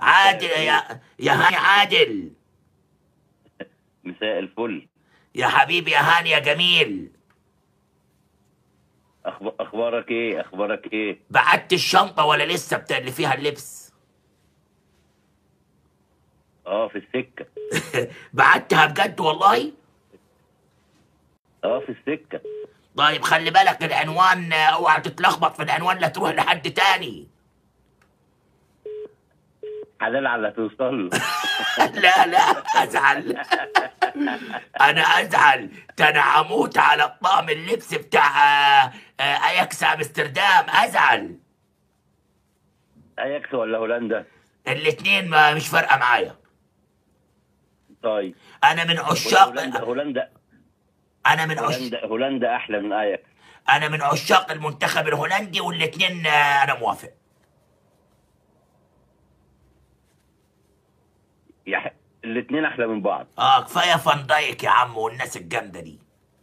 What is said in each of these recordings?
عادل يا يا هاني عادل مساء الفل يا حبيبي يا هاني يا جميل أخب... اخبارك ايه اخبارك ايه بعت الشنطة ولا لسه بتاع اللي فيها اللبس اه في السكه بعتها بجد والله اه في السكه طيب خلي بالك العنوان آه، اوعى تتلخبط في العنوان لا تروح لحد تاني حلال على توصل له لا لا ازعل انا ازعل ده انا هموت على الطقم اللبس بتاع آه، آه، اياكس امستردام ازعل اياكس ولا هولندا الاتنين ما مش فارقه معايا طيب انا من عشاق هولندا هولندا انا من عش... هولندا هولندا احلى من اياكس انا من عشاق المنتخب الهولندي والاتنين آه، انا موافق يا ح... الاثنين احلى من بعض اه كفايه فان دايك يا عم والناس الجامده دي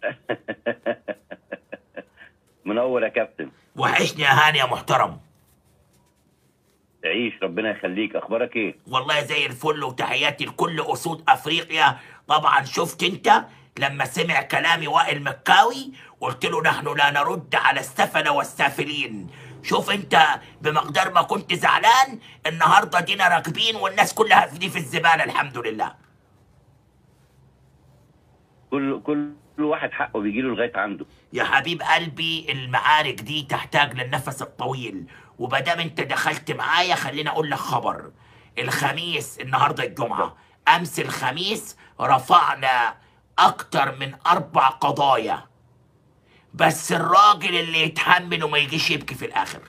منور يا كابتن وحشني يا هاني يا محترم تعيش ربنا يخليك اخبارك ايه والله زي الفل وتحياتي لكل اسود افريقيا طبعا شفت انت لما سمع كلامي وائل مكاوي قلت له نحن لا نرد على السفله والسافلين شوف انت بمقدار ما كنت زعلان النهارده دينا راكبين والناس كلها في دي في الزباله الحمد لله كل كل واحد حقه بيجي له لغايه عنده يا حبيب قلبي المعارك دي تحتاج للنفس الطويل ومادام انت دخلت معايا خليني اقول لك خبر الخميس النهارده الجمعه امس الخميس رفعنا اكتر من اربع قضايا بس الراجل اللي يتحمل وما يجيش يبكي في الاخر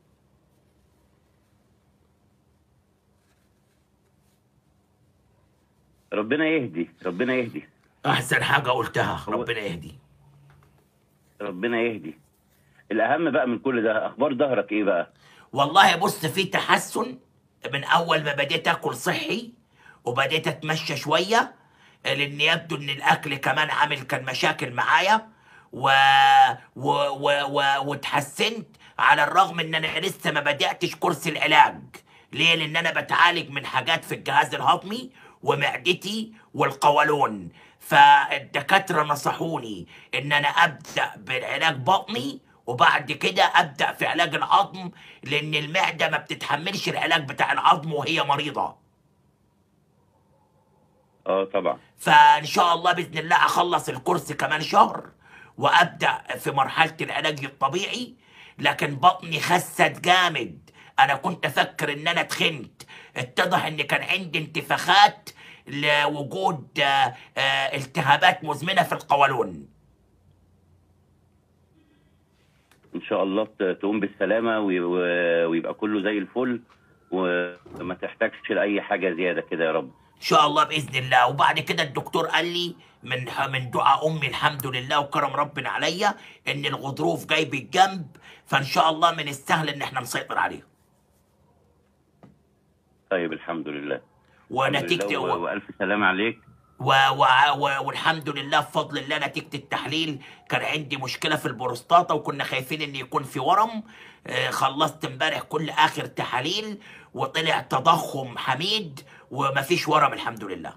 ربنا يهدي ربنا يهدي احسن حاجه قلتها ربنا يهدي ربنا يهدي الاهم بقى من كل ده اخبار ظهرك ايه بقى والله بص في تحسن من اول ما بديت اكل صحي وبديت اتمشى شويه لان يبدو ان الاكل كمان عامل كان مشاكل معايا و... و... و... و... وتحسنت على الرغم ان انا لسه ما بداتش كورس العلاج ليه لان انا بتعالج من حاجات في الجهاز الهضمي ومعدتي والقولون فالدكاتره نصحوني ان انا ابدا بالعلاج بطني وبعد كده ابدا في علاج العظم لان المعده ما بتتحملش العلاج بتاع العظم وهي مريضه اه طبعا فان شاء الله باذن الله اخلص الكورس كمان شهر وابدا في مرحله العلاج الطبيعي لكن بطني خست جامد انا كنت افكر ان انا تخنت اتضح ان كان عندي انتفاخات لوجود آه، آه، التهابات مزمنه في القولون ان شاء الله ت- تقوم بالسلامه وي- و- ويبقى كله زي الفل وما تحتاجش لاي حاجه زياده كده يا رب ان شاء الله باذن الله وبعد كده الدكتور قال لي من من دعاء امي الحمد لله وكرم ربنا عليا ان الغضروف جاي بالجنب فان شاء الله من السهل ان احنا نسيطر عليه طيب الحمد لله الحمد ونتيجه لله و- و... والف سلامه عليك و... و... و... والحمد لله بفضل الله نتيجه التحليل كان عندي مشكله في البروستاتا وكنا خايفين ان يكون في ورم آه، خلصت امبارح كل اخر تحاليل وطلع تضخم حميد ومفيش ورم الحمد لله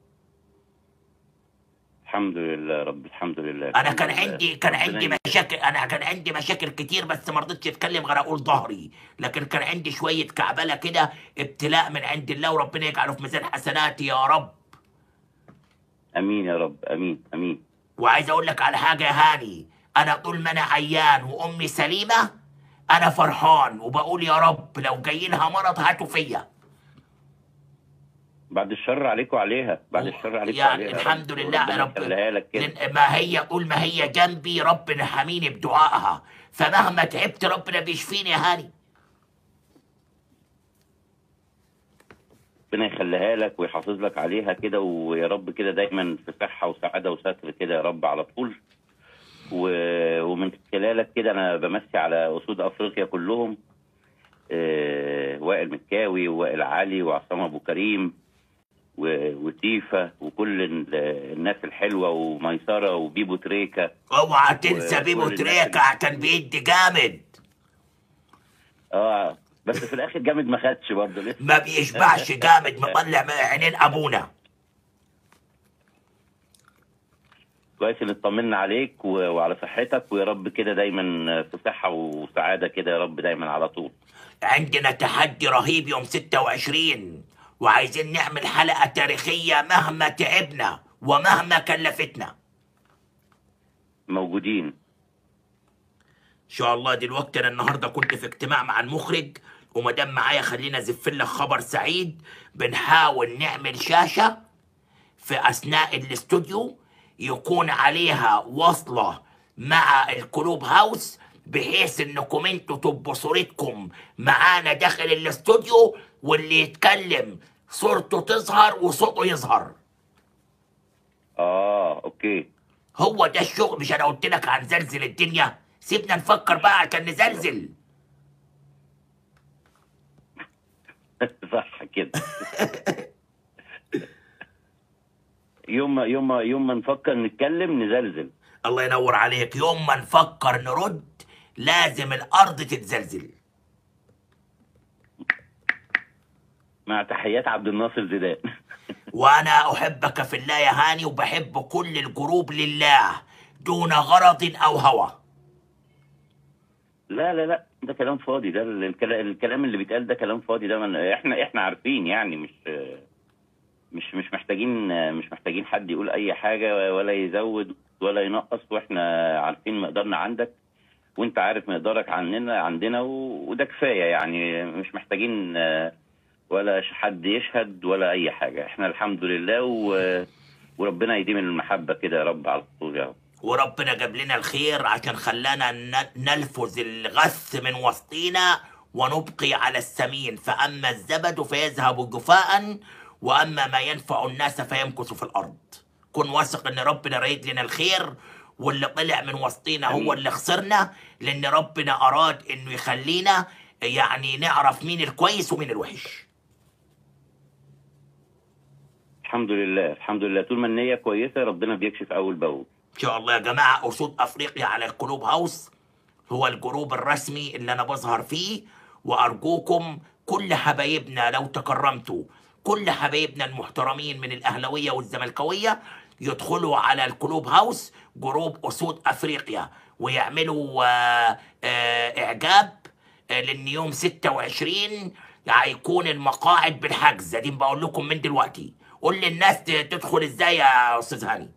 الحمد لله رب الحمد لله انا الحمد كان لله. عندي كان ربنا عندي يهديك. مشاكل انا كان عندي مشاكل كتير بس ما رضيتش اتكلم غير اقول ظهري لكن كان عندي شويه كعبله كده ابتلاء من عند الله وربنا يجعله في ميزان حسناتي يا رب امين يا رب امين امين وعايز اقول لك على حاجه يا هاني انا طول ما انا عيان وامي سليمه انا فرحان وبقول يا رب لو جاي لها مرض هاتوا فيا بعد الشر عليك وعليها بعد الشر عليك يعني وعليها يا الحمد رب. لله يا وربنا رب يخليها لك كده لأن ما هي طول ما هي جنبي ربنا حميني بدعائها فمهما تعبت ربنا بيشفيني يا هاني ربنا يخليها لك ويحافظ لك عليها كده ويا رب كده دايما في صحه وسعاده وستر كده يا رب على طول و... ومن خلالك كده انا بمسي على اسود افريقيا كلهم آه... وائل مكاوي ووائل علي وعصام ابو كريم و... وتيفا وكل ال- الناس الحلوه وميسره وبيبو تريكا اوعى تنسى وكل بيبو الناس تريكا كان بيدي جامد اه بس في الاخر جامد ما خدش برضه لسه ما بيشبعش جامد مطلع من عينين ابونا كويس ان اطمنا عليك و... وعلى صحتك ويا رب كده دايما في صحه وسعاده كده يا رب دايما على طول عندنا تحدي رهيب يوم 26 وعايزين نعمل حلقة تاريخية مهما تعبنا ومهما كلفتنا موجودين ان شاء الله دلوقتي انا النهارده كنت في اجتماع مع المخرج وما دام معايا خلينا ازف لك خبر سعيد بنحاول نعمل شاشه في اثناء الاستوديو يكون عليها وصله مع الكلوب هاوس بحيث انكم انتوا تبقوا صورتكم معانا داخل الاستوديو واللي يتكلم صورته تظهر وصوته يظهر اه اوكي هو ده الشغل مش انا قلت لك هنزلزل الدنيا سيبنا نفكر بقى عشان نزلزل صح كده يوم ما يوم ما يوم ما نفكر نتكلم نزلزل الله ينور عليك يوم ما نفكر نرد لازم الارض تتزلزل مع تحيات عبد الناصر زيدان وانا احبك في الله يا هاني وبحب كل الجروب لله دون غرض او هوى لا لا لا ده كلام فاضي ده الكلام, الكلام اللي بيتقال ده كلام فاضي ده من احنا احنا عارفين يعني مش مش مش محتاجين مش محتاجين حد يقول اي حاجه ولا يزود ولا ينقص واحنا عارفين مقدارنا عندك وانت عارف مقدارك عننا عندنا و- وده كفايه يعني مش محتاجين آه، ولا ش- حد يشهد ولا اي حاجه احنا الحمد لله و- وربنا يديم المحبه كده يا رب على طول يا رب وربنا جاب لنا الخير عشان خلانا ن- نلفظ الغث من وسطينا ونبقي على السمين فأما الزبد فيذهب جفاء وأما ما ينفع الناس فيمكث في الأرض كن واثق إن ربنا رايد لنا الخير واللي طلع من وسطينا هو أمين. اللي خسرنا لأن ربنا أراد إنه يخلينا يعني نعرف مين الكويس ومين الوحش الحمد لله الحمد لله طول ما النيه كويسه ربنا بيكشف اول باول ان شاء الله يا جماعه اسود افريقيا على الكلوب هاوس هو الجروب الرسمي اللي انا بظهر فيه وارجوكم كل حبايبنا لو تكرمتوا كل حبايبنا المحترمين من الاهلاويه والزملكاويه يدخلوا على الكلوب هاوس جروب اسود افريقيا ويعملوا آه، آه، اعجاب آه، لان يوم 26 هيكون المقاعد بالحجز دي بقول لكم من دلوقتي قول للناس ت- تدخل ازاي يا استاذ هاني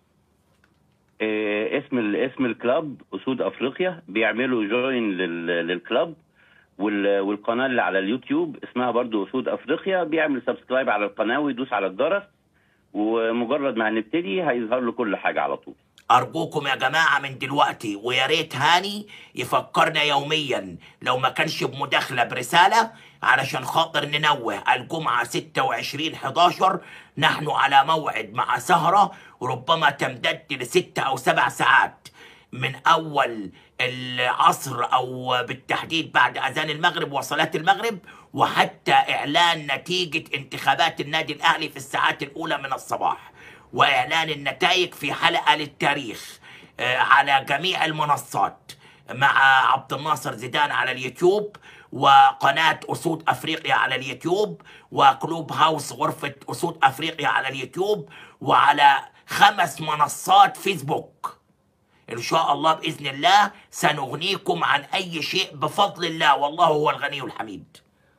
آه، اسم ال- اسم الكلاب اسود افريقيا بيعملوا جوين لل- للكلاب وال- والقناه اللي على اليوتيوب اسمها برضو اسود افريقيا بيعمل سبسكرايب على القناه ويدوس على الجرس ومجرد ما هنبتدي هيظهر له كل حاجه على طول أرجوكم يا جماعة من دلوقتي ويا ريت هاني يفكرنا يوميا لو ما كانش بمداخلة برسالة علشان خاطر ننوه الجمعة 26 11 نحن على موعد مع سهرة ربما تمتد لست أو سبع ساعات من أول العصر أو بالتحديد بعد أذان المغرب وصلاة المغرب وحتى إعلان نتيجة انتخابات النادي الأهلي في الساعات الأولى من الصباح واعلان النتائج في حلقه للتاريخ آه، على جميع المنصات مع عبد الناصر زيدان على اليوتيوب وقناة أسود أفريقيا على اليوتيوب وكلوب هاوس غرفة أسود أفريقيا على اليوتيوب وعلى خمس منصات فيسبوك إن شاء الله بإذن الله سنغنيكم عن أي شيء بفضل الله والله هو الغني الحميد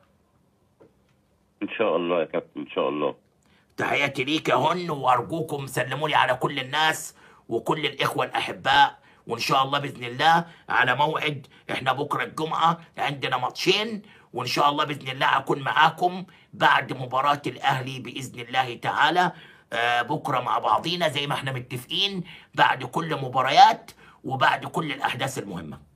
ان شاء الله يا كابتن ان شاء الله تحياتي ليك يا هن وارجوكم سلموا لي على كل الناس وكل الاخوه الاحباء وان شاء الله باذن الله على موعد احنا بكره الجمعه عندنا ماتشين وان شاء الله باذن الله اكون معاكم بعد مباراه الاهلي باذن الله تعالى آه بكره مع بعضينا زي ما احنا متفقين بعد كل مباريات وبعد كل الاحداث المهمه